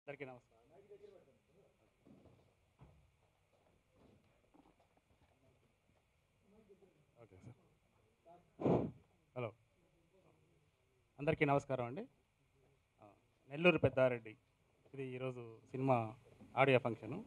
అందరికీ నమస్కారం okay sir hello అందరికీ నమస్కారం అండి ఆ, నెల్లూరు పెద్దారెడ్డి ఇది ఈరోజు సినిమా ఆడియో ఫంక్షను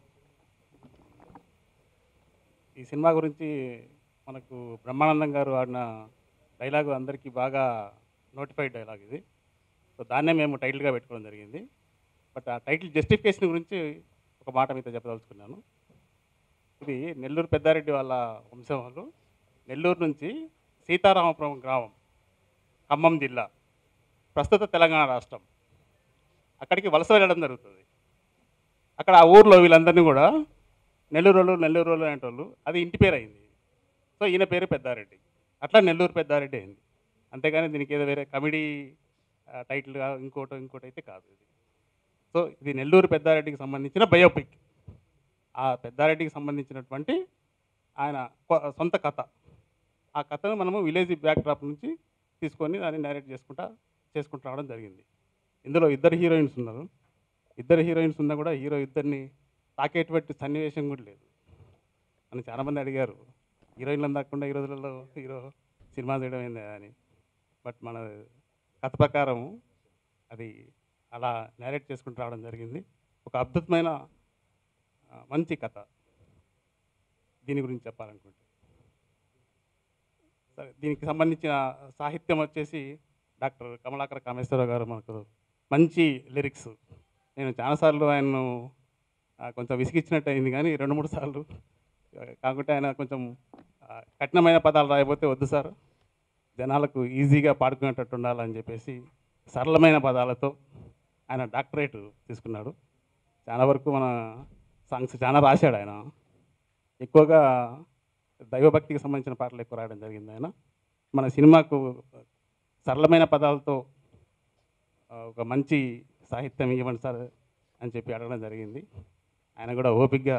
ఈ సినిమా గురించి మనకు బ్రహ్మానందం గారు ఆడిన డైలాగు అందరికీ బాగా నోటిఫైడ్ డైలాగ్ ఇది సో దాన్నే మేము టైటిల్గా పెట్టుకోవడం జరిగింది బట్ ఆ టైటిల్ జస్టిఫికేషన్ గురించి ఒక మాట మీతో చెప్పదలుచుకున్నాను ఇది నెల్లూరు పెద్దారెడ్డి వాళ్ళ వంశం వాళ్ళు నెల్లూరు నుంచి సీతారామపురం గ్రామం ఖమ్మం జిల్లా ప్రస్తుత తెలంగాణ రాష్ట్రం అక్కడికి వలస వెళ్ళడం జరుగుతుంది అక్కడ ఆ ఊర్లో వీళ్ళందరినీ కూడా నెల్లూరు వాళ్ళు నెల్లూరు వాళ్ళు అనేటోళ్ళు అది ఇంటి పేరు అయింది సో ఈయన పేరు పెద్దారెడ్డి అట్లా నెల్లూరు పెద్దారెడ్డి అయింది అంతేగాని దీనికి ఏదో వేరే కమెడీ టైటిల్గా ఇంకోటి ఇంకోటి అయితే కాదు ఇది సో ఇది నెల్లూరు పెద్దారెడ్డికి సంబంధించిన బయోపిక్ ఆ పెద్దారెడ్డికి సంబంధించినటువంటి ఆయన కొ- సొంత కథ ఆ కథను మనము విలేజ్ బ్యాక్డ్రాప్ నుంచి తీసుకొని దాన్ని డైరెక్ట్ చేసుకుంటా చేసుకుంటూ రావడం జరిగింది ఇందులో ఇద్దరు హీరోయిన్స్ ఉన్నారు ఇద్దరు హీరోయిన్స్ ఉన్నా కూడా హీరో ఇద్దరిని తాకేటువంటి సన్నివేశం కూడా లేదు అని చాలామంది అడిగారు హీరోయిన్లు దాకుండా ఈ రోజులలో హీరో సినిమా చేయడం ఏంది అని బట్ మన కథ ప్రకారం అది అలా నేరేట్ చేసుకుంటూ రావడం జరిగింది ఒక అద్భుతమైన ఆ, మంచి కథ దీని గురించి చెప్పాలనుకుంటే సరే దీనికి సంబంధించిన సాహిత్యం వచ్చేసి డాక్టర్ కమలాకర కామేశ్వరరావు గారు మనకు మంచి లిరిక్స్ నేను చాలాసార్లు ఆయన్ను ఆ, కొంచెం విసిగిచ్చినట్టు అయింది కానీ రెండు మూడు సార్లు ఆ, కాకుంటే ఆయన కొంచెం ఆ, కఠినమైన పదాలు రాయబోతే వద్దు సార్ జనాలకు ఈజీగా పాడుకునేటట్టు ఉండాలని చెప్పేసి సరళమైన పదాలతో ఆయన డాక్టరేట్ తీసుకున్నాడు చాలా వరకు మన సాంగ్స్ చాలా రాశాడు ఆయన ఎక్కువగా దైవభక్తికి సంబంధించిన పాటలు ఎక్కువ రాయడం జరిగింది ఆయన మన సినిమాకు సరళమైన పదాలతో ఆ, ఒక మంచి సాహిత్యం ఇవ్వండి సార్ అని చెప్పి అడగడం జరిగింది ఆయన కూడా ఓపికగా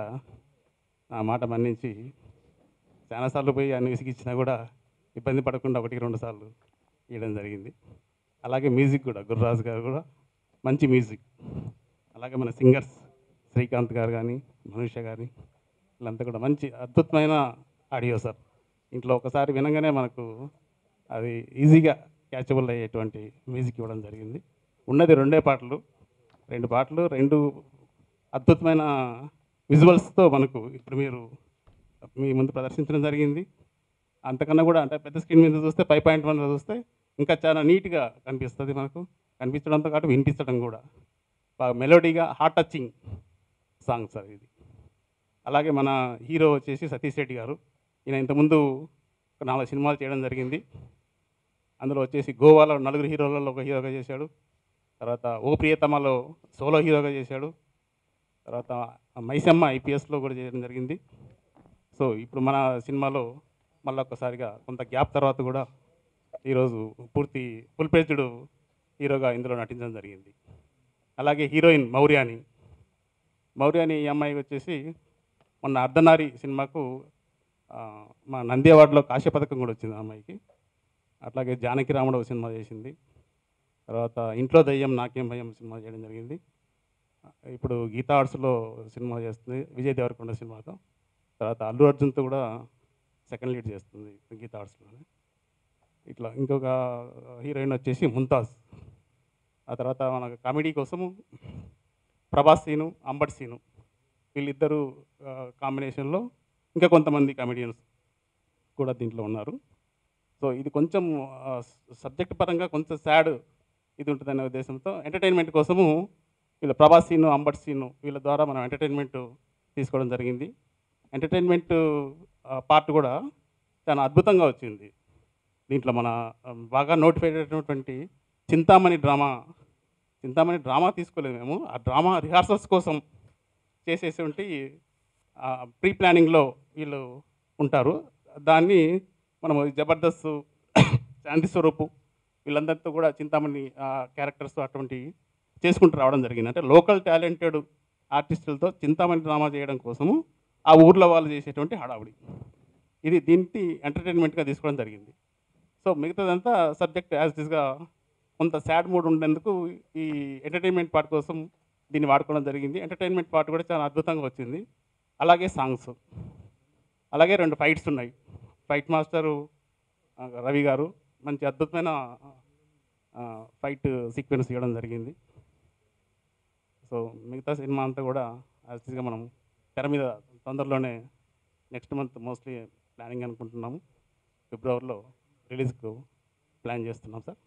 నా మాట మన్నించి చాలాసార్లు పోయి అన్ని విసిగిచ్చినా కూడా ఇబ్బంది పడకుండా ఒకటికి రెండు సార్లు ఇవ్వడం జరిగింది అలాగే మ్యూజిక్ కూడా గుర్రాజు గారు కూడా మంచి మ్యూజిక్ అలాగే మన సింగర్స్ శ్రీకాంత్ గారు కానీ మనుష్య గారి వీళ్ళంతా కూడా మంచి అద్భుతమైన ఆడియో సార్ ఇంట్లో ఒకసారి వినగానే మనకు అది ఈజీగా క్యాచబుల్ అయ్యేటువంటి మ్యూజిక్ ఇవ్వడం జరిగింది ఉన్నది రెండే పాటలు రెండు పాటలు రెండు అద్భుతమైన విజువల్స్తో మనకు ఇప్పుడు మీరు మీ ముందు ప్రదర్శించడం జరిగింది అంతకన్నా కూడా అంటే పెద్ద స్క్రీన్ మీద చూస్తే ఫైవ్ పాయింట్ వన్లో చూస్తే ఇంకా చాలా నీట్గా కనిపిస్తుంది మనకు కనిపించడంతో పాటు వినిపించడం కూడా బాగా మెలోడీగా హార్ట్ టచింగ్ సాంగ్ సార్ ఇది అలాగే మన హీరో వచ్చేసి సతీష్ రెడ్డి గారు ఈయన ఇంతకుముందు ఒక నాలుగు సినిమాలు చేయడం జరిగింది అందులో వచ్చేసి గోవాలో నలుగురు హీరోలలో ఒక హీరోగా చేశాడు తర్వాత ఓ ప్రియతమలో సోలో హీరోగా చేశాడు తర్వాత మైసమ్మ ఐపీఎస్లో కూడా చేయడం జరిగింది సో ఇప్పుడు మన సినిమాలో మళ్ళీ ఒక్కసారిగా కొంత గ్యాప్ తర్వాత కూడా ఈరోజు పూర్తి ఫుల్ పేజ్డ్ హీరోగా ఇందులో నటించడం జరిగింది అలాగే హీరోయిన్ మౌర్యాని మౌర్యాని ఈ అమ్మాయి వచ్చేసి మొన్న అర్ధనారి సినిమాకు ఆ, మా నంది అవార్డులో కాశ్య పథకం కూడా వచ్చింది ఆ అమ్మాయికి అట్లాగే జానకి రాముడు ఒక సినిమా చేసింది తర్వాత ఇంట్లో దయ్యం నాకేం భయం సినిమా చేయడం జరిగింది ఇప్పుడు గీతా ఆర్ట్స్లో సినిమా చేస్తుంది విజయ్ దేవరకొండ సినిమాతో తర్వాత అల్లు అర్జున్తో కూడా సెకండ్ లీడ్ చేస్తుంది గీతా ఆర్ట్స్లో ఇట్లా ఇంకొక హీరోయిన్ వచ్చేసి ముంతాజ్ ఆ తర్వాత మన కామెడీ కోసము ప్రభాస్ సీను అంబట్ సీను వీళ్ళిద్దరూ ఆ, కాంబినేషన్లో ఇంకా కొంతమంది కామెడియన్స్ కూడా దీంట్లో ఉన్నారు సో ఇది కొంచెం సబ్జెక్ట్ పరంగా కొంచెం సాడ్ ఇది ఉంటుందనే ఉద్దేశంతో ఎంటర్టైన్మెంట్ కోసము వీళ్ళ ప్రభాస్ సీను అంబట్ సీను వీళ్ళ ద్వారా మనం ఎంటర్టైన్మెంట్ తీసుకోవడం జరిగింది ఎంటర్టైన్మెంట్ పార్ట్ కూడా చాలా అద్భుతంగా వచ్చింది దీంట్లో మన ఆ, బాగా నోటిఫైడ్ అయినటువంటి చింతామణి డ్రామా చింతామణి డ్రామా తీసుకోలేదు మేము ఆ డ్రామా రిహార్సల్స్ కోసం చేసేటువంటి ప్రీ ప్లానింగ్లో వీళ్ళు ఉంటారు దాన్ని మనము జబర్దస్త్ శాంతి స్వరూపు వీళ్ళందరితో కూడా చింతామణి క్యారెక్టర్స్ అటువంటి చేసుకుంటూ రావడం జరిగింది అంటే లోకల్ టాలెంటెడ్ ఆర్టిస్టులతో చింతామణి డ్రామా చేయడం కోసము ఆ ఊర్లో వాళ్ళు చేసేటువంటి హడావుడి ఇది దీనికి ఎంటర్టైన్మెంట్గా తీసుకోవడం జరిగింది సో మిగతాదంతా సబ్జెక్ట్ యాజ్ ఇస్గా కొంత సాడ్ మూడ్ ఉండేందుకు ఈ ఎంటర్టైన్మెంట్ పార్ట్ కోసం దీన్ని వాడుకోవడం జరిగింది ఎంటర్టైన్మెంట్ పార్ట్ కూడా చాలా అద్భుతంగా వచ్చింది అలాగే సాంగ్స్ అలాగే రెండు ఫైట్స్ ఉన్నాయి ఫైట్ మాస్టరు ఆ, రవి గారు మంచి అద్భుతమైన ఆ, ఫైట్ సీక్వెన్స్ ఇవ్వడం జరిగింది సో మిగతా సినిమా అంతా కూడా యాక్చువల్గా మనం తెర మీద తొందరలోనే నెక్స్ట్ మంత్ మోస్ట్లీ ప్లానింగ్ అనుకుంటున్నాము ఫిబ్రవరిలో రిలీజ్కు ప్లాన్ చేస్తున్నాం సార్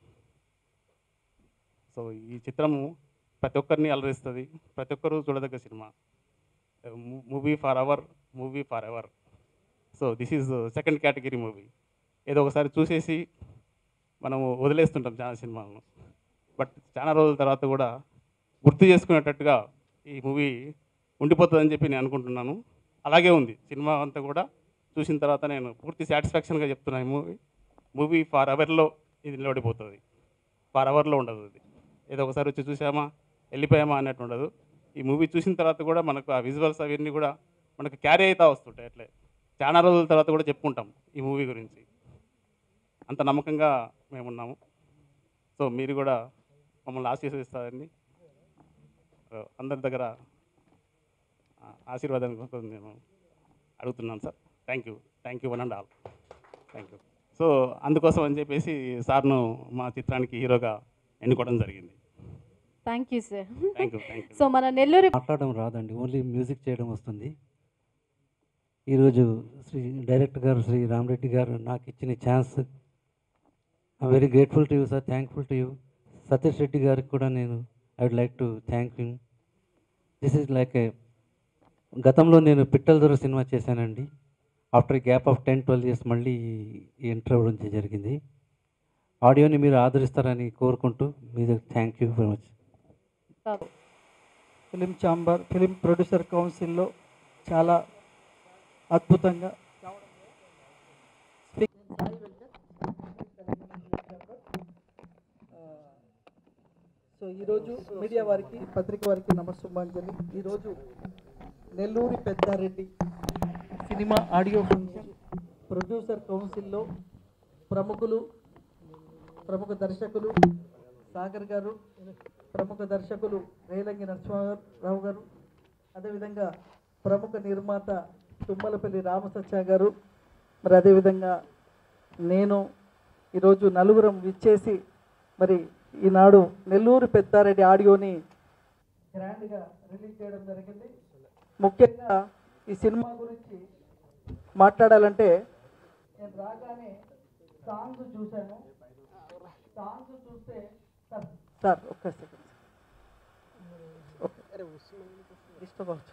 సో ఈ చిత్రము ప్రతి ఒక్కరిని అలరిస్తుంది ప్రతి ఒక్కరూ చూడదగ్గ cinema movie for our movie forever so this is second category movie ఏదో ఒకసారి చూసేసి మనము వదిలేస్తుంటాం చాలా సినిమాలను బట్ చాలా రోజుల తర్వాత కూడా గుర్తు చేసుకునేటట్టుగా ఈ మూవీ ఉండిపోతుందని చెప్పి నేను అనుకుంటున్నాను అలాగే ఉంది సినిమా అంతా కూడా చూసిన తర్వాత నేను పూర్తి సాటిస్ఫాక్షన్గా చెప్తున్నాను ఈ మూవీ మూవీ ఫార్ అవర్లో ఇది నిలబడిపోతుంది ఫార్ అవర్లో ఉండదు ఇది ఏదో ఒకసారి వచ్చి చూసామా వెళ్ళిపోయామా అన్నట్టు ఉండదు ఈ మూవీ చూసిన తర్వాత కూడా మనకు ఆ విజువల్స్ అవన్నీ కూడా మనకు క్యారీ అవుతా వస్తుంటాయి అట్లే చాలా రోజుల తర్వాత కూడా చెప్పుకుంటాం ఈ మూవీ గురించి అంత నమ్మకంగా మేము ఉన్నాము సో మీరు కూడా మమ్మల్ని ఆశీర్వదిస్తారని ఆ, అందరి దగ్గర ఆ, ఆశీర్వాదం కోసం నేను అడుగుతున్నాను sir thank you thank you one and all thank you so అందుకోసం అని చెప్పేసి సార్ను మా చిత్రానికి హీరోగా ఎన్నుకోవడం జరిగింది thank you sir thank you thank you so మన నెల్లూరు మాట్లాడడం రాదండి ఓన్లీ మ్యూజిక్ చేయడం వస్తుంది ఈరోజు శ్రీ డైరెక్టర్ గారు శ్రీ రామరెడ్డి గారు నాకు ఇచ్చిన chance I very grateful to you sir thankful to you Satish Reddy గారికి కూడా నేను I would like to thank you this is like a గతంలో నేను పిట్టల దొర సినిమా చేశానండి after gap of ten twelve years మళ్ళీ ఈ ఎంటర్ అవ్వడం జరిగింది ఆడియోని మీరు ఆదరిస్తారని కోరుకుంటూ మీద thank you very much film chamber film producer కౌన్సిల్లో చాలా అద్భుతంగా సో ఈరోజు మీడియా వారికి పత్రిక వారికి నమస్సుమాంజలి ఈరోజు Nelluri Peddareddy cinema audio function producer కౌన్సిల్లో ప్రముఖులు ప్రముఖ దర్శకులు సాగర్ గారు ప్రముఖ దర్శకులు రేలంగి నరసింహారావు గారు అదేవిధంగా ప్రముఖ నిర్మాత తుమ్మలపల్లి రామసత్య గారు మరి అదేవిధంగా నేను ఈరోజు నలుగురం విచ్చేసి మరి ఈనాడు నెల్లూరు పెద్దారెడ్డి ఆడియోని గ్రాండ్గా రిలీజ్ చేయడం జరిగింది ముఖ్యంగా ఈ సినిమా గురించి మాట్లాడాలంటే నేను రాగానే సాంగ్స్ చూశాను సాంగ్స్ చూస్తే సార్ సార్ ఒక్క సెకండ్ డిస్టర్బ్ అవుతుంది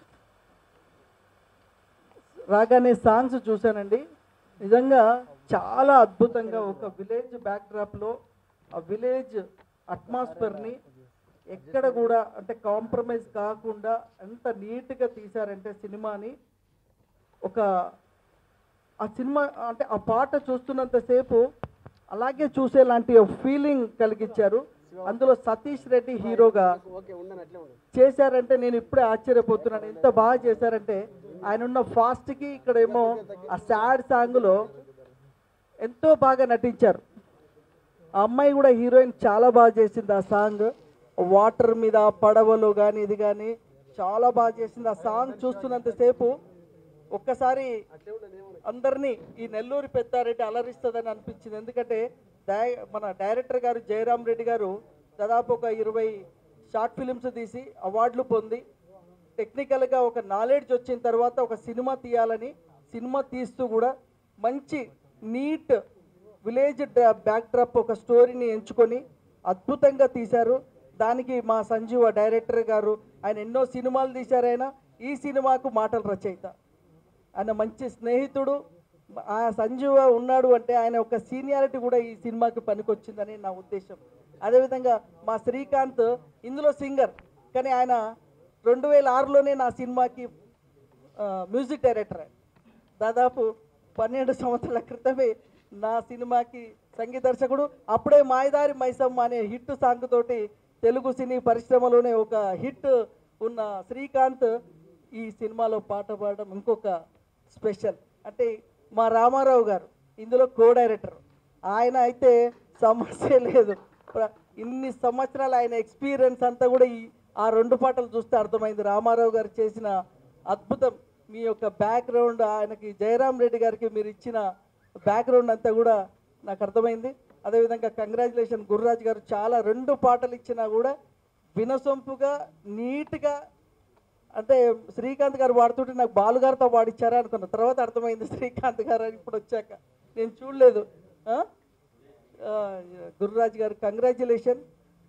రాగానే సాంగ్స్ చూశానండి నిజంగా చాలా అద్భుతంగా ఒక విలేజ్ బ్యాక్డ్రాప్లో ఆ విలేజ్ అట్మాస్ఫియర్ని ఎక్కడ కూడా అంటే కాంప్రమైజ్ కాకుండా ఎంత నీట్గా తీశారంటే సినిమాని ఒక ఆ సినిమా అంటే ఆ పాట చూస్తున్నంతసేపు అలాగే చూసేలాంటి ఫీలింగ్ కలిగించారు అందులో సతీష్ రెడ్డి హీరోగా చేశారంటే నేను ఇప్పుడే ఆశ్చర్యపోతున్నాను ఎంత బాగా చేశారంటే ఆయన ఉన్న ఫాస్ట్కి ఇక్కడేమో ఆ సాడ్ సాంగ్లో ఎంతో బాగా నటించారు ఆ అమ్మాయి కూడా హీరోయిన్ చాలా బాగా చేసింది ఆ సాంగ్ వాటర్ మీద పడవలు కానీ ఇది కానీ చాలా బాగా చేసింది ఆ సాంగ్ చూస్తున్నంతసేపు ఒక్కసారి అందరినీ ఈ నెల్లూరు పెద్దారెడ్డి అలరిస్తుందని అనిపించింది ఎందుకంటే డై మన డైరెక్టర్ గారు జయరాం రెడ్డి గారు దాదాపు ఒక ఇరవై షార్ట్ ఫిలిమ్స్ తీసి అవార్డులు పొంది టెక్నికల్గా ఒక నాలెడ్జ్ వచ్చిన తర్వాత ఒక సినిమా తీయాలని సినిమా తీస్తూ కూడా మంచి నీట్ విలేజ్ బ్యాక్ డ్రాప్ ఒక స్టోరీని ఎంచుకొని అద్భుతంగా తీశారు దానికి మా సంజీవ డైరెక్టర్ గారు ఆయన ఎన్నో సినిమాలు తీశారు ఆయన ఈ సినిమాకు మాటలు రచయిత ఆయన మంచి స్నేహితుడు ఆ సంజీవ ఉన్నాడు అంటే ఆయన ఒక సీనియారిటీ కూడా ఈ సినిమాకి పనికొచ్చిందని నా ఉద్దేశం అదేవిధంగా మా శ్రీకాంత్ ఇందులో సింగర్ కానీ ఆయన రెండు వేల ఆరులోనే నా సినిమాకి ఆ, మ్యూజిక్ డైరెక్టర్ ఆయన. దాదాపు పన్నెండు సంవత్సరాల క్రితమే నా సినిమాకి సంగీత దర్శకుడు అప్పుడే మాయదారి మైసమ్మ అనే హిట్ సాంగ్ తోటి తెలుగు సినీ పరిశ్రమలోనే ఒక హిట్ ఉన్న శ్రీకాంత్ ఈ సినిమాలో పాట పాడడం ఇంకొక స్పెషల్ అంటే మా రామారావు గారు ఇందులో కో డైరెక్టర్ ఆయన అయితే సమస్య లేదు ప్ర- ఇన్ని సంవత్సరాలు ఆయన ఎక్స్పీరియన్స్ అంతా కూడా ఈ ఆ రెండు పాటలు చూస్తే అర్థమైంది రామారావు గారు చేసిన అద్భుతం మీ యొక్క బ్యాక్గ్రౌండ్ ఆయనకి జయరాం రెడ్డి గారికి మీరు ఇచ్చిన బ్యాక్గ్రౌండ్ అంతా కూడా నాకు అర్థమైంది అదేవిధంగా కంగ్రాచులేషన్ గురురాజ్ గారు చాలా రెండు పాటలు ఇచ్చినా కూడా వినసొంపుగా నీట్గా అంటే శ్రీకాంత్ గారు పాడుతుంటే నాకు బాలుగారితో పాడిచ్చారా అనుకున్న తర్వాత అర్థమైంది శ్రీకాంత్ గారు అని ఇప్పుడు వచ్చాక నేను చూడలేదు ఆ? ఆ, గురురాజ్ గారు కంగ్రాచులేషన్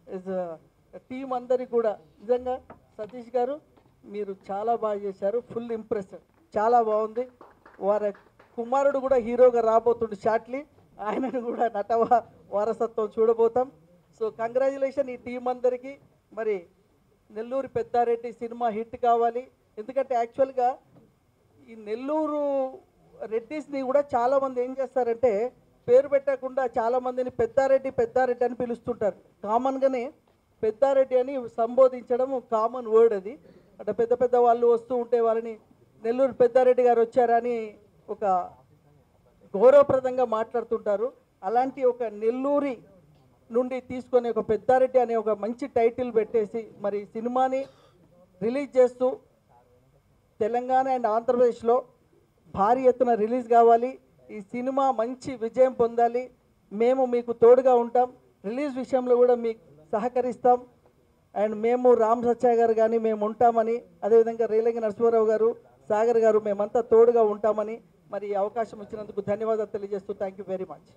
టీం అందరికి కూడా నిజంగా సతీష్ గారు మీరు చాలా బాగా చేశారు ఫుల్ ఇంప్రెస్ చాలా బాగుంది వారి కుమారుడు కూడా హీరోగా రాబోతుండు షార్ట్లీ ఆయనను కూడా నట వా- వారసత్వం చూడబోతాం సో కంగ్రాచులేషన్ ఈ టీం అందరికీ మరి నెల్లూరు పెద్దారెడ్డి సినిమా హిట్ కావాలి ఎందుకంటే యాక్చువల్గా ఈ నెల్లూరు రెడ్డిస్ని కూడా చాలామంది ఏం చేస్తారంటే పేరు పెట్టకుండా చాలామందిని పెద్దారెడ్డి పెద్దారెడ్డి అని పిలుస్తుంటారు కామన్గానే పెద్దారెడ్డి అని సంబోధించడం కామన్ వర్డ్ అది అంటే పెద్ద పెద్ద వాళ్ళు వస్తూ ఉంటే వాళ్ళని నెల్లూరు పెద్దారెడ్డి గారు వచ్చారని ఒక గౌరవప్రదంగా మాట్లాడుతుంటారు అలాంటి ఒక నెల్లూరి నుండి తీసుకొని ఒక పెద్దారెడ్డి అనే ఒక మంచి టైటిల్ పెట్టేసి మరి సినిమాని రిలీజ్ చేస్తూ తెలంగాణ అండ్ ఆంధ్రప్రదేశ్లో భారీ ఎత్తున రిలీజ్ కావాలి ఈ సినిమా మంచి విజయం పొందాలి మేము మీకు తోడుగా ఉంటాం రిలీజ్ విషయంలో కూడా మీకు సహకరిస్తాం అండ్ మేము రామ్ సత్య గారు కానీ మేము ఉంటామని అదేవిధంగా రేలంగి నరసింహారావు గారు సాగర్ గారు మేమంతా తోడుగా ఉంటామని మరి ఈ అవకాశం ఇచ్చినందుకు ధన్యవాదాలు తెలియజేస్తూ thank you very much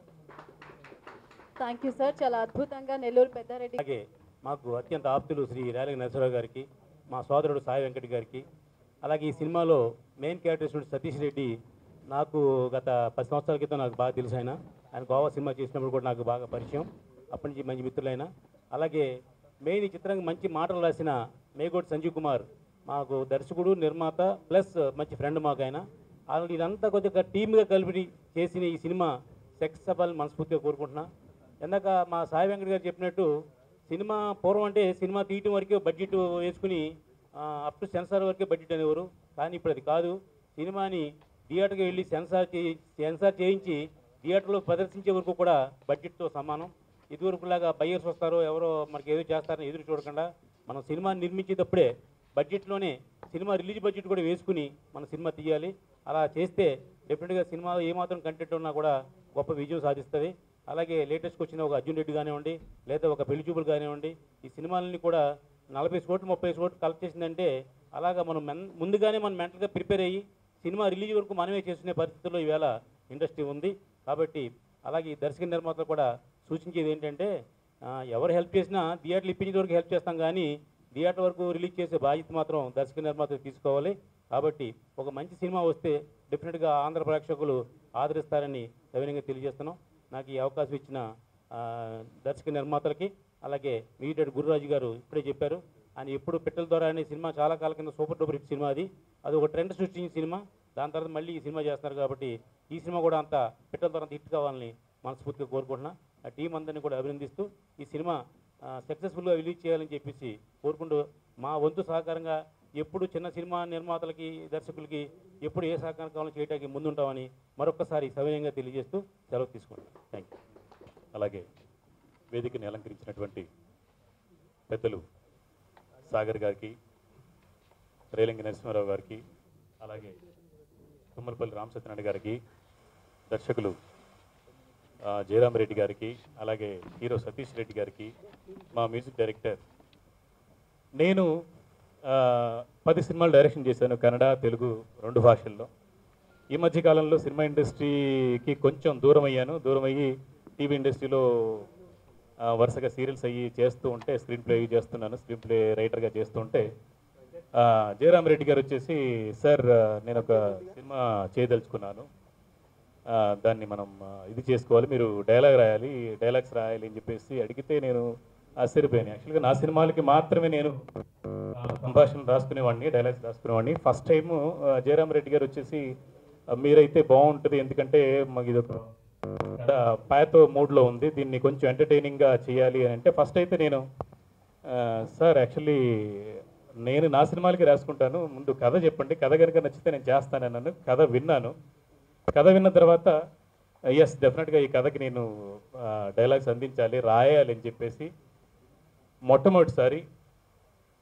thank you sir చాలా అద్భుతంగా నెల్లూరు పెద్దారెడ్డి అలాగే మాకు అత్యంత ఆప్తులు శ్రీ రేలంగి నరసరావు గారికి మా సోదరుడు సాయి వెంకట్ గారికి అలాగే ఈ సినిమాలో మెయిన్ క్యారెక్టర్ సతీష్ రెడ్డి నాకు గత పది సంవత్సరాల క్రితం నాకు బాగా తెలుసు ఆయన ఆయన గోవా సినిమా చేసినప్పుడు కూడా నాకు బాగా పరిచయం అప్పటి నుంచి మంచి మిత్రులైన అలాగే మెయిన్ ఈ చిత్రానికి మంచి మాటలు రాసిన మేగోటి సంజీవ్ కుమార్ మాకు దర్శకుడు నిర్మాత ప్లస్ మంచి ఫ్రెండ్ మాకు ఆయన అలాంటి ఇదంతా కొద్దిగా టీమ్గా కలిపి చేసిన ఈ సినిమా సెక్స్ సభలు మనస్ఫూర్తిగా కోరుకుంటున్నా ఇందాక మా సాయి వెంకట్ గారు చెప్పినట్టు సినిమా పూర్వం అంటే సినిమా తీయటం వరకే బడ్జెట్ వేసుకుని అప్ టు సెన్సార్ వరకే బడ్జెట్ అనేవారు కానీ ఇప్పుడు అది కాదు సినిమాని థియేటర్కి వెళ్ళి సెన్సార్ చేయి సెన్సార్ చేయించి థియేటర్లో ప్రదర్శించే వరకు కూడా బడ్జెట్తో సమానం ఇదివరకులాగా బయ్యర్స్ వస్తారో ఎవరో మనకి ఏదో చేస్తారని ఎదురు చూడకుండా మనం సినిమా నిర్మించేటప్పుడే బడ్జెట్లోనే సినిమా రిలీజ్ బడ్జెట్ కూడా వేసుకుని మన సినిమా తీయాలి అలా చేస్తే డెఫినెట్గా సినిమా ఏమాత్రం కంటెంట్ ఉన్నా కూడా గొప్ప విజయం సాధిస్తుంది అలాగే లేటెస్ట్కి వచ్చిన ఒక అర్జున్ రెడ్డి కానివ్వండి లేదా ఒక పెళ్లి చూపులు కానివ్వండి ఈ సినిమాలని కూడా నలభై కోట్లు ముప్పై కోట్లు కలెక్ట్ చేసిందంటే అలాగా మనం మెన్ ముందుగానే మనం మెంటల్గా ప్రిపేర్ అయ్యి సినిమా రిలీజ్ వరకు మనమే చేసుకునే పరిస్థితుల్లో ఈవేళ ఇండస్ట్రీ ఉంది కాబట్టి అలాగే ఈ దర్శక నిర్మాతలు కూడా సూచించేది ఏంటంటే ఆ, ఎవరు హెల్ప్ చేసినా థియేటర్లు ఇప్పించే వరకు హెల్ప్ చేస్తాం కానీ థియేటర్ వరకు రిలీజ్ చేసే బాధ్యత మాత్రం దర్శక నిర్మాతలు తీసుకోవాలి కాబట్టి ఒక మంచి సినిమా వస్తే డెఫినెట్గా ఆంధ్ర ప్రేక్షకులు ఆదరిస్తారని సవినయంగా తెలియజేస్తున్నాం నాకు ఈ అవకాశం ఇచ్చిన ఆ, దర్శక నిర్మాతలకి అలాగే మీడియట్ గురురాజు గారు ఇప్పుడే చెప్పారు ఆయన ఎప్పుడు పిట్టల ద్వారా అనే సినిమా చాలా కాలం కింద సూపర్ డూపర్ హిట్ సినిమా అది అది ఒక ట్రెండ్ సృష్టించిన సినిమా దాని తర్వాత మళ్ళీ ఈ సినిమా చేస్తున్నారు కాబట్టి ఈ సినిమా కూడా అంత పిట్టల ద్వారా అంత హిట్ కావాలని మనస్ఫూర్తిగా కోరుకుంటున్నా ఆ టీం అందరినీ కూడా అభినందిస్తూ ఈ సినిమా సక్సెస్ఫుల్గా రిలీజ్ చేయాలని చెప్పేసి కోరుకుంటూ మా వంతు సహకారంగా ఎప్పుడు చిన్న సినిమా నిర్మాతలకి దర్శకులకి ఎప్పుడు ఏ సహకారం కావాలో చేయడానికి ముందుంటామని మరొకసారి సవినయంగా తెలియజేస్తూ సెలవు తీసుకుంటాం థ్యాంక్ యూ అలాగే వేదికని అలంకరించినటువంటి పెద్దలు సాగర్ గారికి రేలింగి నరసింహారావు గారికి అలాగే తుమ్మలపల్లి రామసత్యనారాయణ గారికి దర్శకులు ఆ, జయరామ్ రెడ్డి గారికి అలాగే హీరో సతీష్ రెడ్డి గారికి మా మ్యూజిక్ డైరెక్టర్ నేను ఆ, పది సినిమాలు డైరెక్షన్ చేశాను కన్నడ తెలుగు రెండు భాషల్లో ఈ మధ్య కాలంలో సినిమా ఇండస్ట్రీకి కొంచెం దూరం అయ్యాను దూరం అయ్యి టీవీ ఇండస్ట్రీలో ఆ, వరుసగా సీరియల్స్ అయ్యి చేస్తూ ఉంటే స్క్రీన్ ప్లే అయ్యి చేస్తున్నాను స్క్రీన్ ప్లే రైటర్గా చేస్తూ ఉంటే ఆ, జయరామ్ రెడ్డి గారు వచ్చేసి సార్ ఆ, నేను ఒక సినిమా చేయదలుచుకున్నాను ఆ, దాన్ని మనం ఆ, ఇది చేసుకోవాలి మీరు డైలాగ్ రాయాలి డైలాగ్స్ రాయాలి అని చెప్పేసి అడిగితే నేను ఆశ్చర్యపోయాను యాక్చువల్గా నా సినిమాలకి మాత్రమే నేను ఆ, సంభాషణలు రాసుకునేవాడిని డైలాగ్స్ రాసుకునేవాడిని ఫస్ట్ టైము జయరామ్ రెడ్డి గారు వచ్చేసి ఆ, మీరైతే బాగుంటుంది ఎందుకంటే మాకు ఇది ఒక పాతో మూడ్లో ఉంది దీన్ని కొంచెం ఎంటర్టైనింగ్గా చేయాలి అని అంటే ఫస్ట్ అయితే నేను ఆ, సార్ యాక్చువల్లీ నేను నా సినిమాలకి రాసుకుంటాను ముందు కథ చెప్పండి కథ కనుక నచ్చితే నేను చేస్తాను అన్నాను కథ విన్నాను కథ విన్న తర్వాత ఎస్ డెఫినెట్గా ఈ కథకి నేను డైలాగ్స్ అందించాలి రాయాలి అని చెప్పేసి మొట్టమొదటిసారి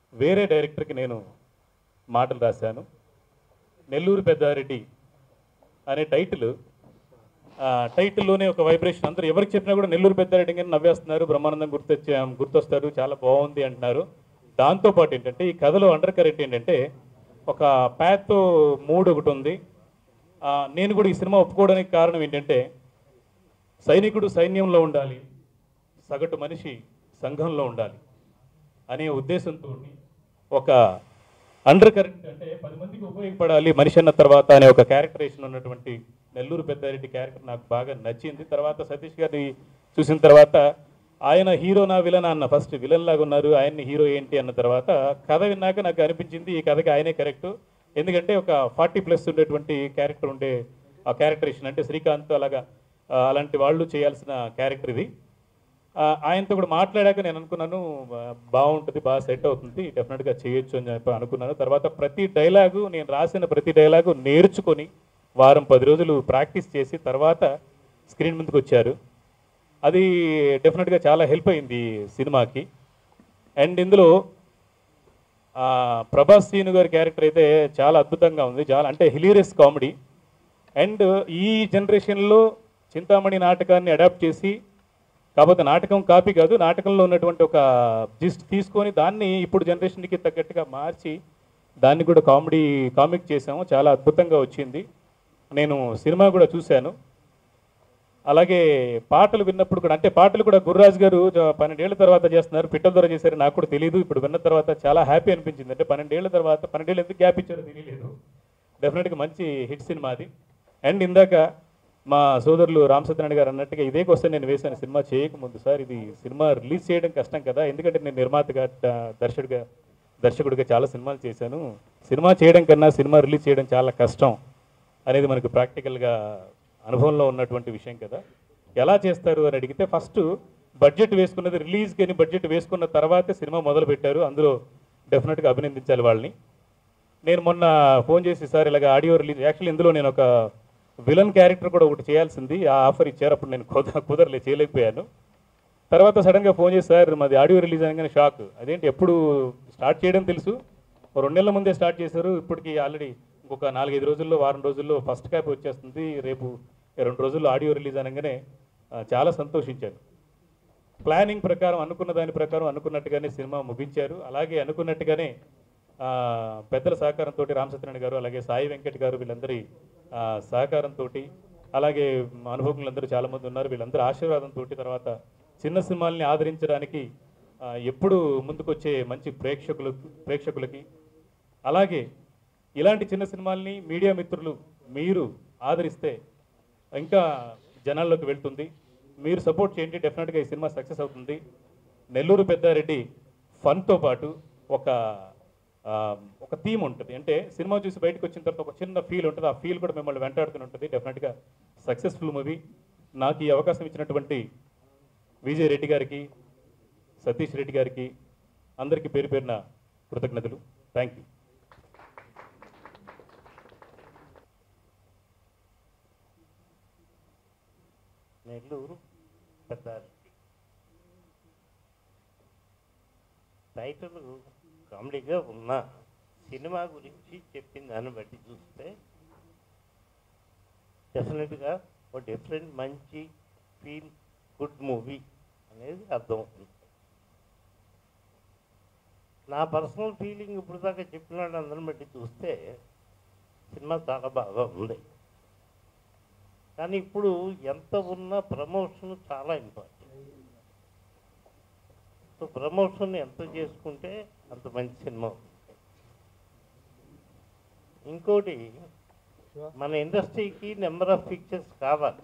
వేరే డైరెక్టర్కి నేను మాటలు రాశాను నెల్లూరు పెద్దారెడ్డి అనే టైటిల్ ఆ, టైటిల్లోనే ఒక వైబ్రేషన్ అందరూ ఎవరికి చెప్పినా కూడా నెల్లూరు పెద్దారెడ్డి కానీ నవ్వేస్తున్నారు బ్రహ్మానందం గుర్తొచ్చా గుర్తొస్తారు చాలా బాగుంది అంటున్నారు దాంతోపాటు ఏంటంటే ఈ కథలో అండర్ కరెక్ట్ ఏంటంటే ఒక ప్యాత్ మూడ్ ఒకటి ఉంది ఆ, నేను కూడా ఈ సినిమా ఒప్పుకోవడానికి కారణం ఏంటంటే సైనికుడు సైన్యంలో ఉండాలి సగటు మనిషి సంఘంలో ఉండాలి అనే ఉద్దేశంతో ఒక అండర్ కరెంట్ అంటే పది మందికి ఉపయోగపడాలి మనిషి అన్న తర్వాత అనే ఒక క్యారెక్టరేషన్ ఉన్నటువంటి నెల్లూరు పెద్దారెడ్డి క్యారెక్టర్ నాకు బాగా నచ్చింది తర్వాత సతీష్ గారిని చూసిన తర్వాత ఆయన హీరోనా విలన్ అన్న ఫస్ట్ విలన్ లాగా ఉన్నారు ఆయన్ని హీరో ఏంటి అన్న తర్వాత కథ విన్నాక నాకు అనిపించింది ఈ కథకి ఆయనే కరెక్ట్ ఎందుకంటే ఒక ఫార్టీ ప్లస్ ఉండేటువంటి క్యారెక్టర్ ఉండే ఆ క్యారెక్టరేషన్ అంటే శ్రీకాంత్ అలాగా ఆ, అలాంటి వాళ్ళు చేయాల్సిన క్యారెక్టర్ ఇది ఆ, ఆయనతో కూడా మాట్లాడాక నేను అనుకున్నాను ఆ, బాగుంటుంది బాగా సెట్ అవుతుంది డెఫినెట్గా చేయొచ్చు అని చెప్పి అనుకున్నాను తర్వాత ప్రతి డైలాగు నేను రాసిన ప్రతి డైలాగు నేర్చుకొని వారం పది రోజులు ప్రాక్టీస్ చేసి తర్వాత స్క్రీన్ ముందుకు వచ్చారు అది డెఫినెట్గా చాలా హెల్ప్ అయింది సినిమాకి అండ్ ఇందులో ఆ, ప్రభాస్ శ్రీను గారి క్యారెక్టర్ అయితే చాలా అద్భుతంగా ఉంది చాలా అంటే హిలీరియస్ కామెడీ అండ్ ఈ జనరేషన్లో చింతామణి నాటకాన్ని అడాప్ట్ చేసి కాకపోతే నాటకం కాపీ కాదు నాటకంలో ఉన్నటువంటి ఒక జిస్ట్ తీసుకొని దాన్ని ఇప్పుడు జనరేషన్కి తగ్గట్టుగా మార్చి దాన్ని కూడా కామెడీ కామిక్ చేసాము చాలా అద్భుతంగా వచ్చింది నేను సినిమా కూడా చూశాను అలాగే పాటలు విన్నప్పుడు కూడా అంటే పాటలు కూడా గుర్రాజ్ గారు జ- పన్నెండేళ్ల తర్వాత చేస్తున్నారు పిట్టల ద్వారా చేశారు నాకు కూడా తెలియదు ఇప్పుడు విన్న తర్వాత చాలా హ్యాపీ అనిపించింది అంటే పన్నెండేళ్ల తర్వాత పన్నెండేళ్ళు ఎందుకు గ్యాప్ ఇచ్చారో తెలియలేదు డెఫినెట్గా మంచి హిట్ సినిమా అది అండ్ ఇందాక మా సోదరులు రామ్ సత్యనారాయణ గారు అన్నట్టుగా ఇదే క్వశ్చన్ నేను వేశాను సినిమా చేయకముందు సార్ ఇది సినిమా రిలీజ్ చేయడం కష్టం కదా ఎందుకంటే నేను నిర్మాతగా ద- దర్శకుడిగా దర్శకుడిగా చాలా సినిమాలు చేశాను సినిమా చేయడం కన్నా సినిమా రిలీజ్ చేయడం చాలా కష్టం అనేది మనకు ప్రాక్టికల్గా అనుభవంలో ఉన్నటువంటి విషయం కదా ఎలా చేస్తారు అని అడిగితే ఫస్ట్ బడ్జెట్ వేసుకున్నది రిలీజ్ కానీ బడ్జెట్ వేసుకున్న తర్వాతే సినిమా మొదలు పెట్టారు అందులో డెఫినెట్గా అభినందించాలి వాళ్ళని నేను మొన్న ఫోన్ చేసి సార్ ఇలాగ ఆడియో రిలీజ్ యాక్చువల్లీ ఇందులో నేను ఒక విలన్ క్యారెక్టర్ కూడా ఒకటి చేయాల్సింది ఆ ఆఫర్ ఇచ్చారు అప్పుడు నేను కుద కుదరలే చేయలేకపోయాను తర్వాత సడన్గా ఫోన్ చేసి సార్ మాది ఆడియో రిలీజ్ అనగానే షాక్ అదేంటి ఎప్పుడు స్టార్ట్ చేయడం తెలుసు ఓ రెండు నెలల ముందే స్టార్ట్ చేశారు ఇప్పటికి ఆల్రెడీ ఇంకొక నాలుగైదు రోజుల్లో వారం రోజుల్లో ఫస్ట్ కాపీ వచ్చేస్తుంది రేపు రెండు రోజుల్లో ఆడియో రిలీజ్ అనగానే ఆ, చాలా సంతోషించాను ప్లానింగ్ ప్రకారం అనుకున్న దాని ప్రకారం అనుకున్నట్టుగానే సినిమా ముగించారు అలాగే అనుకున్నట్టుగానే ఆ, పెద్దల సహకారంతో రామ్ సత్యనారాయణ గారు అలాగే సాయి వెంకట్ గారు వీళ్ళందరి ఆ, సహకారంతో అలాగే మా అనుభవజ్ఞులందరూ చాలామంది ఉన్నారు వీళ్ళందరి ఆశీర్వాదంతో తర్వాత చిన్న సినిమాల్ని ఆదరించడానికి ఆ, ఎప్పుడు ముందుకొచ్చే మంచి ప్రేక్షకులు ప్రేక్షకులకి అలాగే ఇలాంటి చిన్న సినిమాల్ని మీడియా మిత్రులు మీరు ఆదరిస్తే ఇంకా జనాల్లోకి వెళ్తుంది మీరు సపోర్ట్ చేయండి డెఫినెట్గా ఈ సినిమా సక్సెస్ అవుతుంది నెల్లూరు పెద్దారెడ్డి ఫన్తో పాటు ఒక ఆ, ఒక థీమ్ ఉంటుంది అంటే సినిమా చూసి బయటకు వచ్చిన తర్వాత ఒక చిన్న ఫీల్ ఉంటుంది ఆ ఫీల్ కూడా మిమ్మల్ని వెంటాడుతూనే ఉంటుంది డెఫినెట్గా సక్సెస్ఫుల్ మూవీ నాకు ఈ అవకాశం ఇచ్చినటువంటి విజయ్ రెడ్డి గారికి సతీష్ రెడ్డి గారికి అందరికీ పేరు పేరున కృతజ్ఞతలు thank you Nellore Peddareddy title కామెడీగా ఉన్న సినిమా గురించి చెప్పిన దాన్ని బట్టి చూస్తే డెఫినెట్గా ఒక డిఫరెంట్ మంచి ఫీల్ గుడ్ మూవీ అనేది అర్థమవుతుంది నా పర్సనల్ ఫీలింగ్ ఇప్పుడు దాకా చెప్పిన అందరిని బట్టి చూస్తే సినిమా చాలా బాగా ఉంది కానీ ఇప్పుడు ఎంత ఉన్నా ప్రమోషన్ చాలా ఇంపార్టెంట్ సో ప్రమోషన్ ఎంత చేసుకుంటే అంత మంచి సినిమా అవుతుంది. ఇంకోటి మన ఇండస్ట్రీకి నెంబర్ ఆఫ్ పిక్చర్స్ కావాలి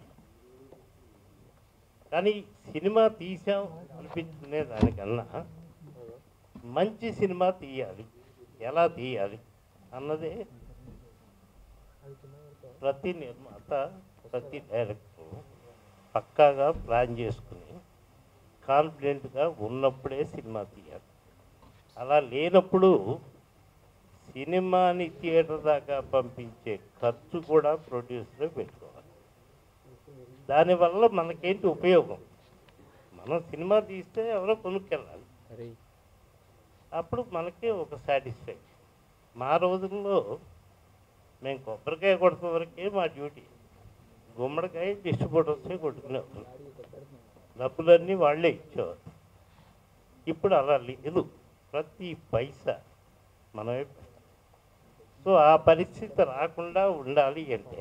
కానీ సినిమా తీసాం అనిపించుకునే దానికన్నా మంచి సినిమా తీయాలి ఎలా తీయాలి అన్నదే ప్రతి నిర్మాత ప్రతి డైరెక్టర్ పక్కాగా ప్లాన్ చేసుకుని కాన్ఫిడెంట్గా ఉన్నప్పుడే సినిమా తీయాలి అలా లేనప్పుడు సినిమాని థియేటర్ దాకా పంపించే ఖర్చు కూడా ప్రొడ్యూసరే పెట్టుకోవాలి దానివల్ల మనకేంటి ఉపయోగం మనం సినిమా తీస్తే ఎవరో కొనుక్కెళ్ళాలి అప్పుడు మనకి ఒక సాటిస్ఫాక్షన్ మా రోజుల్లో మేము కొబ్బరికాయ కొడుతున్న వరకే మా డ్యూటీ గుమ్మడికాయ డిస్ట్రిబ్యూటర్సే కొట్టుకునేవారు డబ్బులన్నీ వాళ్ళే ఇచ్చేవారు ఇప్పుడు అలా లేదు ప్రతి పైసా మనమే పెడతాం. సో ఆ పరిస్థితి రాకుండా ఉండాలి అంటే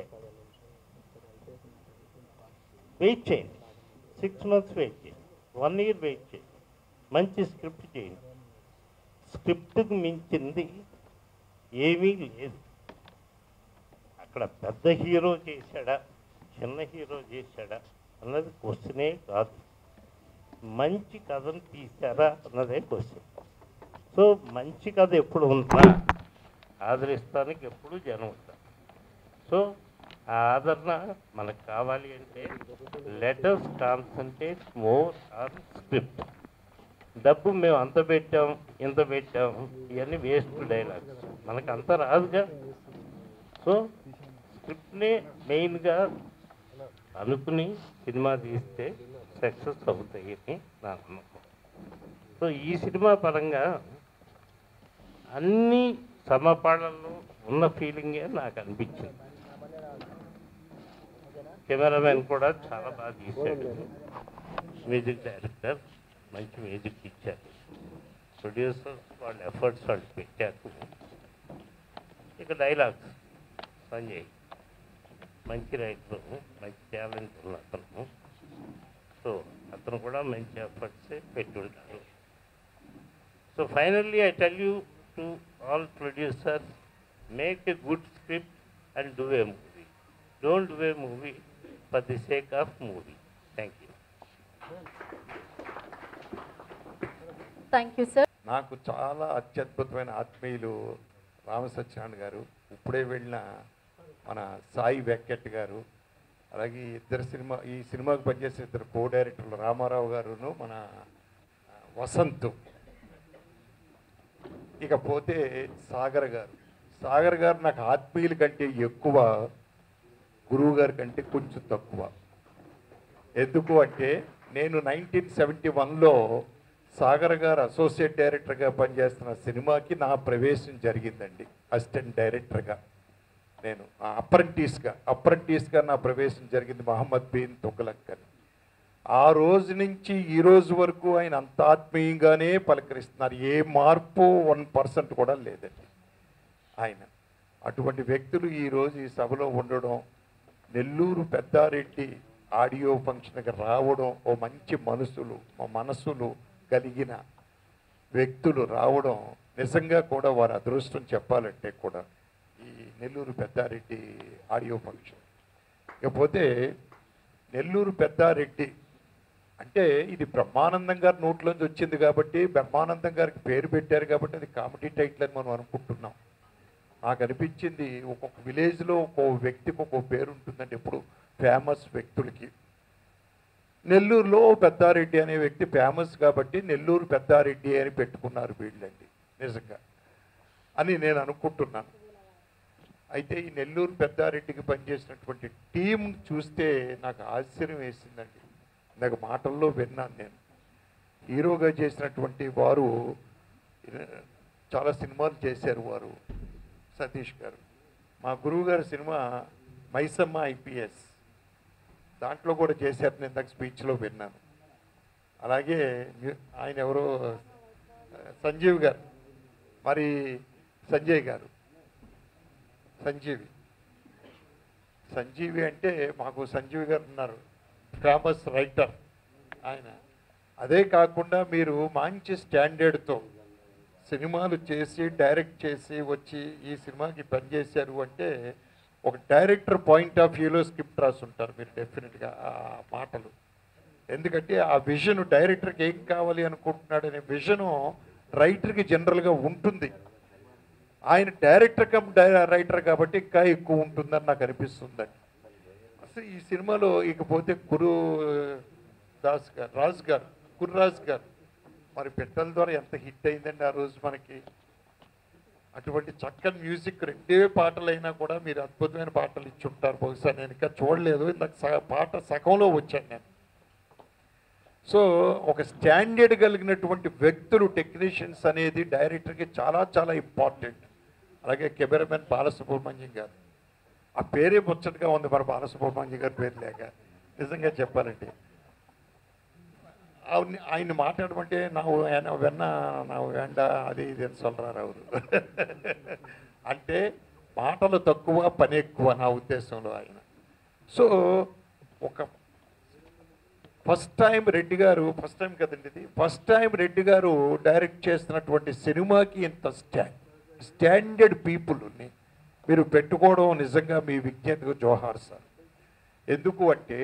వెయిట్ చేయండి సిక్స్ మంత్స్ వెయిట్ చేయండి వన్ ఇయర్ వెయిట్ చేయండి మంచి స్క్రిప్ట్ చేయండి స్క్రిప్ట్కి మించింది ఏమీ లేదు అక్కడ పెద్ద హీరో చేశాడా చిన్న హీరో చేశాడా అన్నది క్వశ్చనే కాదు మంచి కథను తీశారా అన్నదే క్వశ్చన్ సో మంచి కథ ఎప్పుడు ఉందా ఆదరిస్తానికి ఎప్పుడు జనం ఉంటారు సో ఆ ఆదరణ మనకు కావాలి అంటే letters concentrate more on script డబ్బు మేము అంత పెట్టాం ఇంత పెట్టాం ఇవన్నీ వేస్ట్ డైలాగ్స్ మనకు అంత రాదుగా సో స్క్రిప్ట్ని మెయిన్గా అనుకుని సినిమా తీస్తే సక్సెస్ అవుతాయని నా నమ్మకం సో ఈ సినిమా పరంగా అన్ని సమపాళ్ళల్లో ఉన్న ఫీలింగే నాకు అనిపించింది కెమెరామెన్ కూడా చాలా బాగా తీశాడు మ్యూజిక్ డైరెక్టర్ మంచి మ్యూజిక్ ఇచ్చారు ప్రొడ్యూసర్ వాళ్ళ ఎఫర్ట్స్ వాళ్ళు పెట్టారు ఇక డైలాగ్స్ సంజయ్ మంచి రైటర్ మంచి టాలెంట్ ఉన్న అతను సో అతను కూడా మంచి ఎఫర్ట్సే పెట్టి ఉంటారు so finally I tell you to all producers make a good script and do a movie don't do a movie for the sake of movie thank you thank you sir నాకు చాలా అత్యద్భుతమైన ఆత్మీయులు రామసత్యనారాయణ గారు ఇప్పుడే వెళ్ళిన మన సాయి వెంకట్ గారు అలాగే ఇద్దరు సినిమా ఈ సినిమాకి పనిచేసే ఇద్దరు కో డైరెక్టర్లు రామారావు గారును మన ఆ, వసంత్ ఇకపోతే సాగర్ గారు సాగర్ గారు నాకు ఆత్మీయుల కంటే ఎక్కువ గురువు గారి కంటే కొంచెం తక్కువ ఎందుకు అంటే నేను నైన్టీన్ సెవెంటీ వన్లో సాగర్ గారు అసోసియేట్ డైరెక్టర్గా పనిచేస్తున్న సినిమాకి నా ప్రవేశం జరిగిందండి అసిస్టెంట్ డైరెక్టర్గా నేను అప్రెంటిస్గా అప్రెంటిస్గా నా ప్రవేశం జరిగింది మహమ్మద్ బిన్ తుగ్లక్ అని ఆ రోజు నుంచి ఈ రోజు వరకు ఆయన అంత ఆత్మీయంగానే పలకరిస్తున్నారు ఏ మార్పు వన్ పర్సెంట్ కూడా లేదండి ఆయన అటువంటి వ్యక్తులు ఈరోజు ఈ సభలో ఉండడం నెల్లూరు పెద్దారెడ్డి ఆడియో ఫంక్షన్కి రావడం ఓ మంచి మనసులు మా మనసులు కలిగిన వ్యక్తులు రావడం నిజంగా కూడా వారి అదృష్టం చెప్పాలంటే కూడా ఈ నెల్లూరు పెద్దారెడ్డి ఆడియో ఫంక్షన్ ఇకపోతే నెల్లూరు పెద్దారెడ్డి అంటే ఇది బ్రహ్మానందం గారి నోట్లోంచి వచ్చింది కాబట్టి బ్రహ్మానందం గారికి పేరు పెట్టారు కాబట్టి అది కామెడీ టైటిల్ అని మనం అనుకుంటున్నాం నాకు అనిపించింది ఒక్కొక్క విలేజ్లో ఒక్కో వ్యక్తికి ఒక్కో పేరు ఉంటుందండి ఎప్పుడు ఫేమస్ వ్యక్తులకి నెల్లూరులో పెద్దారెడ్డి అనే వ్యక్తి ఫేమస్ కాబట్టి నెల్లూరు పెద్దారెడ్డి అని పెట్టుకున్నారు వీళ్ళండి నిజంగా అని నేను అనుకుంటున్నాను అయితే ఈ నెల్లూరు పెద్దారెడ్డికి పనిచేసినటువంటి టీం చూస్తే నాకు ఆశ్చర్యం వేసిందండి ఇందాక మాటల్లో విన్నాను నేను హీరోగా చేసినటువంటి వారు ఆ, చాలా సినిమాలు చేశారు వారు సతీష్ గారు మా గురువు గారి సినిమా మైసమ్మ ఐపీఎస్ దాంట్లో కూడా చేశారు నేను ఇందాక స్పీచ్లో విన్నాను అలాగే మ్యూ- ఆయన ఎవరో ఆ, సంజీవ్ గారు మరి సంజయ్ గారు సంజీవి సంజీవి అంటే మాకు సంజీవి గారు ఉన్నారు ఫేమస్ రైటర్ ఆయన అదే కాకుండా మీరు మంచి స్టాండర్డ్తో సినిమాలు చేసి డైరెక్ట్ చేసి వచ్చి ఈ సినిమాకి పనిచేశారు అంటే ఒక డైరెక్టర్ పాయింట్ ఆఫ్ వ్యూలో స్క్రిప్ట్ రాసి ఉంటారు మీరు డెఫినెట్గా ఆ మాటలు ఎందుకంటే ఆ విజన్ డైరెక్టర్కి ఏం కావాలి అనుకుంటున్నాడు అనే విజను రైటర్కి జనరల్గా ఉంటుంది ఆయన డైరెక్టర్ కమ్ డై రైటర్ కాబట్టి ఇంకా ఎక్కువ ఉంటుందని నాకు అనిపిస్తుందండి అసలు ఈ సినిమాలో ఇకపోతే కురు దాస్ గారు రాజు గారు కుర్రాజు గారు మరి పెట్టల ద్వారా ఎంత హిట్ అయిందండి ఆ రోజు మనకి అటువంటి చక్కని మ్యూజిక్ రెండే పాటలైనా కూడా మీరు అద్భుతమైన పాటలు ఇచ్చి ఉంటారు బహుశా నేను ఇంకా చూడలేదు ఇందాక సగ పాట సగంలో వచ్చాను నేను సో ఒక స్టాండర్డ్ కలిగినటువంటి వ్యక్తులు టెక్నీషియన్స్ అనేది డైరెక్టర్కి చాలా చాలా ఇంపార్టెంట్ అలాగే కెమెరామెన్ బాలసుబ్రహ్మణ్యం గారు ఆ పేరే ముచ్చటగా ఉంది మన బాలసుబ్రహ్మణ్యం గారి పేరు లేక నిజంగా చెప్పాలంటే ఆయన ఆయన మాట్లాడమంటే ನಾವು ఏನ వెన్న ನಾವು వెండ అది ఇది అని சொல்றாరు ಅವರು అంటే మాటలు తక్కువ పని ఎక్కువ నా ఉద్దేశంలో ఆయన సో ఒక ఫస్ట్ టైం రెడ్డి గారు ఫస్ట్ టైం కదండి ఇది ఫస్ట్ టైం రెడ్డి గారు డైరెక్ట్ చేస్తున్నటువంటి సినిమాకి ఇంత స్టా స్టాండర్డ్ పీపుల్ని మీరు పెట్టుకోవడం నిజంగా మీ విజ్ఞతకు జోహార్ సార్ ఎందుకు అంటే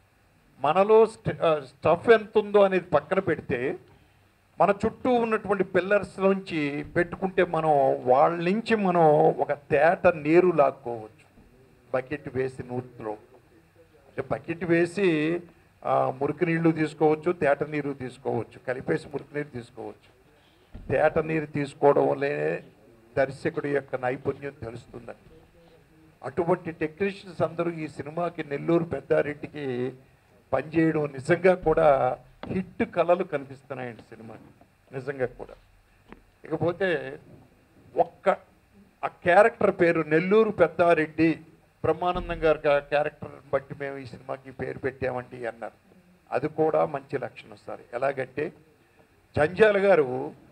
మనలో స్ట- ఆ, స్టఫ్ ఎంత ఉందో అనేది పక్కన పెడితే మన చుట్టూ ఉన్నటువంటి పిల్లర్స్ నుంచి పెట్టుకుంటే మనం వాళ్ళ నుంచి మనం ఒక తేట నీరు లాక్కోవచ్చు బకెట్ వేసి నూతిలో అంటే బకెట్ వేసి ఆ, మురికి నీళ్లు తీసుకోవచ్చు తేట నీరు తీసుకోవచ్చు కలిపేసి మురికి నీరు తీసుకోవచ్చు తేట నీరు తీసుకోవడం వల్లే దర్శకుడి యొక్క నైపుణ్యం తెలుస్తుందండి అటువంటి టెక్నీషియన్స్ అందరూ ఈ సినిమాకి నెల్లూరు పెద్దారెడ్డికి పనిచేయడం నిజంగా కూడా హిట్ కళలు కనిపిస్తున్నాయండి సినిమాకి నిజంగా కూడా ఇకపోతే ఒక్క ఆ క్యారెక్టర్ పేరు నెల్లూరు పెద్దారెడ్డి బ్రహ్మానందం గారి క్యారెక్టర్ బట్టి మేము ఈ సినిమాకి పేరు పెట్టామండి అన్నారు అది కూడా మంచి లక్షణం సార్ ఎలాగంటే జంజాల గారు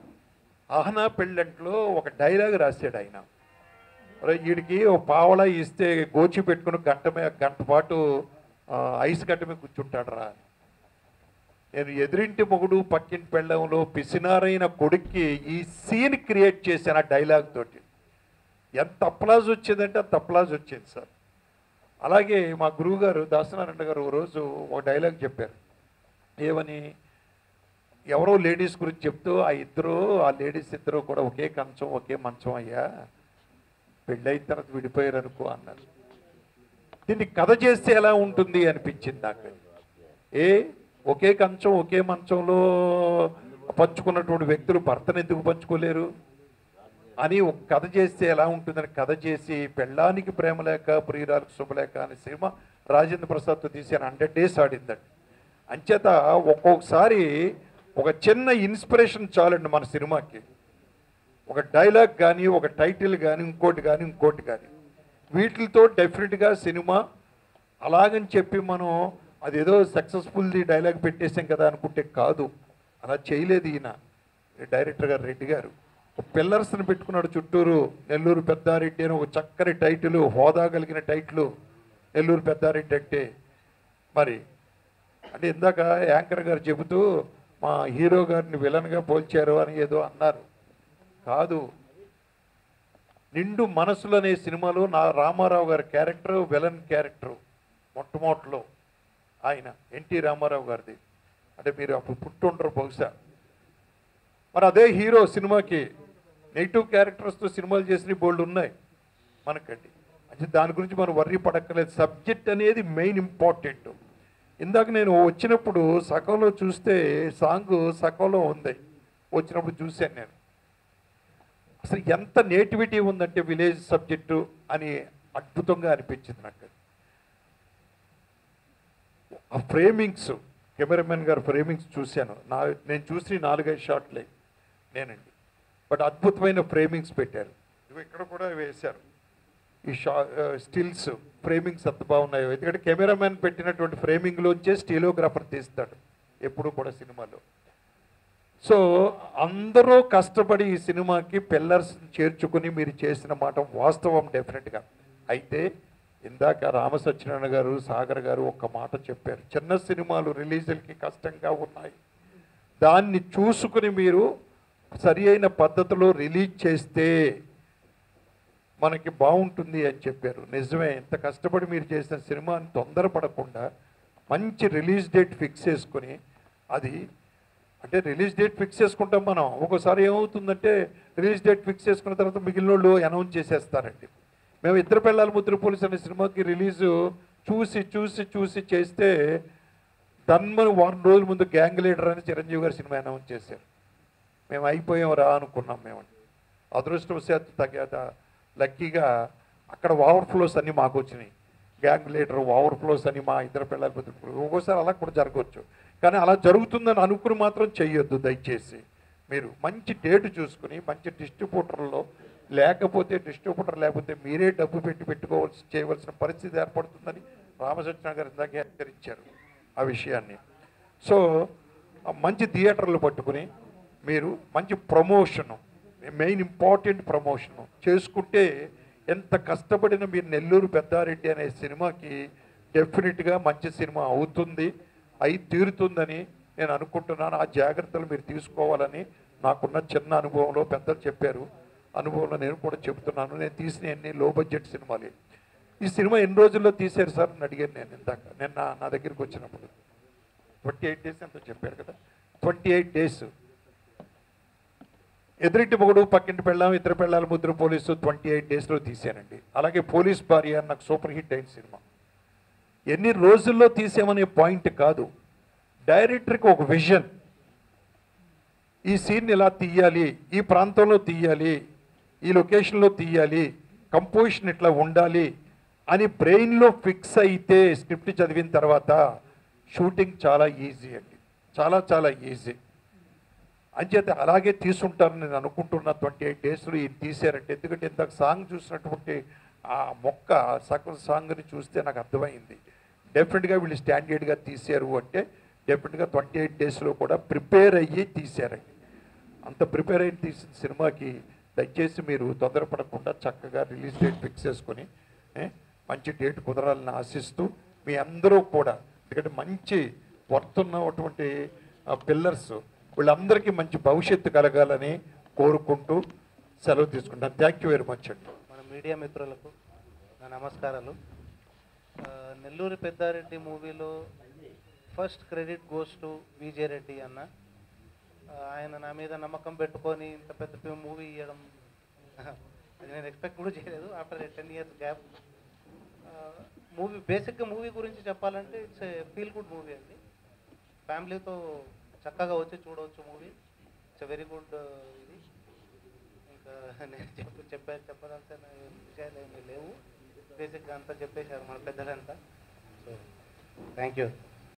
ఆహనా పెళ్ళంట్లో ఒక డైలాగ్ రాశాడు ఆయన ఒరే వీడికి ఓ పావలా ఇస్తే గోచి పెట్టుకుని గంట మీద గంట పాటు ఆ, ఐస్ గంట మీద కూర్చుంటాడు రా నేను ఎదురింటి మొగుడు పక్కింటి పెళ్ళంలో పిసినారైన కొడుక్కి ఈ సీన్ క్రియేట్ చేశాను ఆ డైలాగ్ తోటి ఎంత అప్లాజ్ వచ్చిందంటే అంత అప్లాజ్ వచ్చింది సార్ అలాగే మా గురువు గారు దాసనారాయణ గారు ఓ రోజు ఒక డైలాగ్ చెప్పారు ఏమని ఎవరో లేడీస్ గురించి చెప్తూ ఆ ఇద్దరు ఆ లేడీస్ ఇద్దరు కూడా ఒకే కంచం ఒకే మంచం అయ్యా పెళ్ళైన తర్వాత విడిపోయారు అనుకో అన్నారు దీన్ని కథ చేస్తే ఎలా ఉంటుంది అనిపించింది నాకు ఏ ఒకే కంచం ఒకే మంచంలో పంచుకున్నటువంటి వ్యక్తులు భర్తను ఎందుకు పంచుకోలేరు అని ఒక కథ చేస్తే ఎలా ఉంటుందని కథ చేసి పెళ్ళానికి ప్రేమ లేక ప్రియురాలకు శుభలేక అనే సినిమా రాజేంద్ర ప్రసాద్తో తీసిన హండ్రెడ్ డేస్ ఆడిందండి అంచేత ఒక్కొక్కసారి ఒక చిన్న ఇన్స్పిరేషన్ చాలండి మన సినిమాకి ఒక డైలాగ్ కానీ ఒక టైటిల్ కానీ ఇంకోటి కానీ ఇంకోటి కానీ వీటితో డెఫినెట్గా సినిమా అలాగని చెప్పి మనం అదేదో సక్సెస్ఫుల్ది డైలాగ్ పెట్టేసాం కదా అనుకుంటే కాదు అలా చేయలేదు ఈయన ఈ డైరెక్టర్ గారు రెడ్డి గారు ఒక పిల్లర్స్ని పెట్టుకున్నాడు చుట్టూరు నెల్లూరు పెద్దారెడ్డి అని ఒక చక్కని టైటిల్ హోదా కలిగిన టైటిల్ నెల్లూరు పెద్దారెడ్డి అంటే మరి అంటే ఇందాక యాంకర్ గారు చెబుతూ మా హీరో గారిని విలన్గా పోల్చారు అని ఏదో అన్నారు కాదు నిండు మనసులు అనే సినిమాలో నా రామారావు గారి క్యారెక్టర్ విలన్ క్యారెక్టర్ మొట్టమొదటిలో ఆయన ఎన్టీ రామారావు గారిది అంటే మీరు అప్పుడు పుట్టుండరు బహుశా మరి అదే హీరో సినిమాకి నెగిటివ్ క్యారెక్టర్స్తో సినిమాలు చేసిన బోల్డ్ ఉన్నాయి మనకండి అంటే దాని గురించి మనం వర్రీ పడక్కర్లేదు సబ్జెక్ట్ అనేది మెయిన్ ఇంపార్టెంట్ ఇందాక నేను వచ్చినప్పుడు సగంలో చూస్తే సాంగ్ సగంలో ఉంది వచ్చినప్పుడు చూశాను నేను అసలు ఎంత నేటివిటీ ఉందంటే విలేజ్ సబ్జెక్టు అని అద్భుతంగా అనిపించింది నాకు ఆ ఫ్రేమింగ్స్ కెమెరామెన్ గారు ఫ్రేమింగ్స్ చూశాను నా నేను చూసి నాలుగైదు షాట్లే నేనండి బట్ అద్భుతమైన ఫ్రేమింగ్స్ పెట్టారు ఇవి ఇక్కడ కూడా వేశారు ఈ షా స్టిల్స్ ఫ్రేమింగ్స్ ఎంత బాగున్నాయో ఎందుకంటే కెమెరామెన్ పెట్టినటువంటి ఫ్రేమింగ్లోంచే స్టీలోగ్రాఫర్ తీస్తాడు ఎప్పుడు కూడా సినిమాలో సో అందరూ కష్టపడి ఈ సినిమాకి పిల్లర్స్ చేర్చుకుని మీరు చేసిన మాట వాస్తవం డెఫినెట్గా అయితే ఇందాక రామసత్యనారాయణ గారు సాగర్ గారు ఒక మాట చెప్పారు చిన్న సినిమాలు రిలీజులకి కష్టంగా ఉన్నాయి దాన్ని చూసుకుని మీరు సరి అయిన పద్ధతిలో రిలీజ్ చేస్తే మనకి బాగుంటుంది అని చెప్పారు నిజమే ఎంత కష్టపడి మీరు చేసిన సినిమాని తొందరపడకుండా మంచి రిలీజ్ డేట్ ఫిక్స్ చేసుకుని అది అంటే రిలీజ్ డేట్ ఫిక్స్ చేసుకుంటాం మనం ఒక్కోసారి ఏమవుతుందంటే రిలీజ్ డేట్ ఫిక్స్ చేసుకున్న తర్వాత మిగిలిన వాళ్ళు అనౌన్స్ చేసేస్తారండి మేము ఇద్దరు పిల్లల ముద్ర పోలీస్ అనే సినిమాకి రిలీజు చూసి చూసి చూసి చేస్తే తన్మని వారం రోజుల ముందు గ్యాంగ్ లీడర్ అని చిరంజీవి గారి సినిమా అనౌన్స్ చేశారు మేము అయిపోయాం రా అనుకున్నాం మేము అదృష్టవశాత్తు తగ్గ లక్కీగా అక్కడ ఓవర్ఫ్లోస్ అన్నీ మాకు వచ్చినాయి గ్యాంగ్ లీడర్ ఓవర్ ఫ్లోస్ అని మా ఇద్దరు పిల్లలు బతుకు ఒక్కోసారి అలా కూడా జరగవచ్చు కానీ అలా జరుగుతుందని అనుకుని మాత్రం చెయ్యొద్దు దయచేసి మీరు మంచి డేట్ చూసుకుని మంచి డిస్ట్రిబ్యూటర్లో లేకపోతే డిస్ట్రిబ్యూటర్ లేకపోతే మీరే డబ్బు పెట్టి పెట్టుకోవాల్సి చేయవలసిన పరిస్థితి ఏర్పడుతుందని రామసత్యనారాయణ గారు ఇందాక హెచ్చరించారు ఆ విషయాన్ని సో ఆ మంచి థియేటర్లు పట్టుకుని మీరు మంచి ప్రమోషను మెయిన్ ఇంపార్టెంట్ ప్రమోషను చేసుకుంటే ఎంత కష్టపడిన మీరు నెల్లూరు పెద్దారెడ్డి అనే సినిమాకి డెఫినెట్గా మంచి సినిమా అవుతుంది అయి తీరుతుందని నేను అనుకుంటున్నాను ఆ జాగ్రత్తలు మీరు తీసుకోవాలని నాకున్న చిన్న అనుభవంలో పెద్దలు చెప్పారు అనుభవంలో నేను కూడా చెప్తున్నాను నేను తీసిన అన్ని లో బడ్జెట్ సినిమాలే ఈ సినిమా ఎన్ని రోజుల్లో తీశారు సార్ అని అడిగాను నేను ఇందాక నిన్న నా దగ్గరికి వచ్చినప్పుడు ట్వంటీ ఎయిట్ డేస్ ఎంతో చెప్పారు కదా ట్వంటీ ఎయిట్ డేస్ ఎదురింటి మొగుడు పక్కింటి పెళ్ళాం ఇద్దరు పెళ్ళాల ముద్ర పోలీసు ట్వంటీ ఎయిట్ డేస్లో తీశానండి అలాగే పోలీస్ భార్య నాకు సూపర్ హిట్ అయిన సినిమా ఎన్ని రోజుల్లో తీసామనే పాయింట్ కాదు డైరెక్టర్కి ఒక విజన్ ఈ సీన్ ఇలా తీయాలి ఈ ప్రాంతంలో తీయాలి ఈ లొకేషన్లో తీయాలి కంపోజిషన్ ఇట్లా ఉండాలి అని బ్రెయిన్లో ఫిక్స్ అయితే స్క్రిప్ట్ చదివిన తర్వాత షూటింగ్ చాలా ఈజీ అండి చాలా చాలా ఈజీ అంచేత అలాగే తీసుంటారని నేను అనుకుంటున్న ట్వంటీ ఎయిట్ డేస్లో ఇది తీశారంటే ఎందుకంటే ఇందాక సాంగ్ చూసినటువంటి ఆ మొక్క సగం సాంగ్ని చూస్తే నాకు అర్థమైంది డెఫినెట్గా వీళ్ళు స్టాండర్డ్గా తీశారు అంటే డెఫినెట్గా ట్వంటీ ఎయిట్ డేస్లో కూడా ప్రిపేర్ అయ్యి తీశారండి అంత ప్రిపేర్ అయ్యి తీసిన సినిమాకి దయచేసి మీరు తొందరపడకుండా చక్కగా రిలీజ్ డేట్ ఫిక్స్ చేసుకొని ఏ, మంచి డేట్ కుదరాలని ఆశిస్తూ మీ అందరూ కూడా ఎందుకంటే మంచి వర్త్ ఉన్నటువంటి పిల్లర్స్ వీళ్ళందరికీ మంచి భవిష్యత్తు కలగాలని కోరుకుంటూ సెలవు తీసుకుంటాను థ్యాంక్ యూ వెరీ మచ్ అండి మన మీడియా మిత్రులకు నా నమస్కారాలు ఆ, నెల్లూరు పెద్దారెడ్డి మూవీలో first credit goes to Vijay Reddy అన్న ఆ, ఆయన నా మీద నమ్మకం పెట్టుకొని ఇంత పెద్ద మూవీ ఇవ్వడం అది నేను ఎక్స్పెక్ట్ కూడా చేయలేదు after ten years gap movie బేసిక్గా మూవీ గురించి చెప్పాలంటే ఇట్స్ ఫీల్ గుడ్ మూవీ అండి ఫ్యామిలీతో చక్కగా వచ్చి చూడవచ్చు మూవీ ఇట్స్ వెరీ గుడ్ ఇది ఇంకా నేను చెప్పు చెప్పా చెప్పదలసిన విషయాలు ఏమీ లేవు బేసిక్గా అంతా చెప్పేశారు మన పెద్దలంతా సో థ్యాంక్ యూ